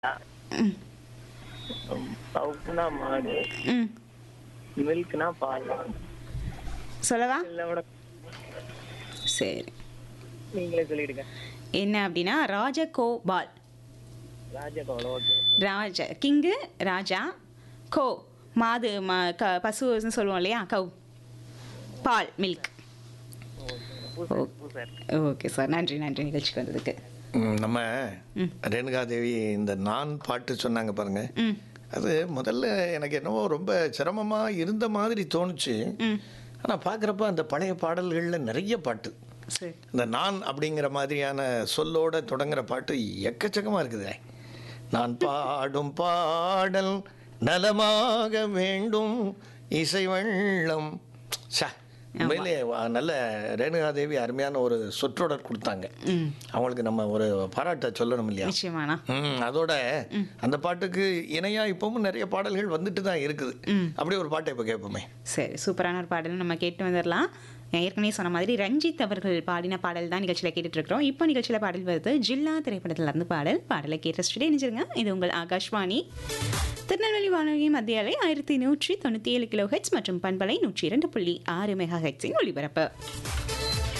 ம் பவுப்புனா மாடு ம் மில்க்னா பால் சொல்லவா இல்ல சரி நீங்களே சொல்லிடுங்க என்ன அப்படின்னா ராஜகோபால் ராஜகோபால் ஓகே ராஜ கிங்கு ராஜா கோ மாது ம க பசுன்னு சொல்லுவோம் இல்லையா கவ் பால் மில்க் பூசா இருக்கு ஓகே சார் நன்றி நன்றி நிகழ்ச்சிக்கு வந்ததுக்கு ம், நம்ம ம். ரேணுகாதேவி இந்த நான் பாட்டு சொன்னாங்க பாருங்க ம் அது முதல்ல எனக்கு என்னவோ ரொம்ப சிரமமாக இருந்த மாதிரி தோணுச்சு ம் ஆனால் பார்க்குறப்ப அந்த பழைய பாடல்களில் நிறைய பாட்டு சரி இந்த நான் அப்படிங்கிற மாதிரியான சொல்லோட தொடங்குற பாட்டு எக்கச்சக்கமாக இருக்குதே நான் பாடும் பாடல் நலமாக வேண்டும் இசை வெள்ளம் சா உண்மையிலே வா- நல்ல ரேணுகாதேவி அருமையான ஒரு சொற்றொடர் கொடுத்தாங்க ம் அவங்களுக்கு நம்ம ஒரு பாராட்ட சொல்லணும் இல்லையா நிச்சயமாண்ணா ம் அதோட அந்த பாட்டுக்கு இணையா இப்பவும் நிறைய பாடல்கள் வந்துட்டு தான் இருக்குது அப்படியே ஒரு பாட்டை இப்போ கேட்போமே சரி சூப்பரான ஒரு பாடல் நம்ம கேட்டு வந்துடலாம் நான் ஏற்கனவே சொன்ன மாதிரி ரஞ்சித் அவர்கள் பாடின பாடல் தான் நிகழ்ச்சியில் கேட்டுட்டு இருக்கிறோம் இப்போ நிகழ்ச்சியில் பாடல் வருது ஜில்லா திரைப்படத்துல இருந்து பாடல் பாடலை கேட்டு ஸ்டுடியோ இணைஞ்சிருங்க இது உங்கள் ஆகாஷ்வாணி திருநெல்வேலி வானொலி மத்திய அலை ஆயிரத்தி நூற்றி தொண்ணூற்றி ஏழு கிலோ ஹெட்ஸ் மற்றும் பண்பலை நூற்றி இரண்டு புள்ளி ஆறு மெகா ஹெட்ஸின் ஒளிபரப்பு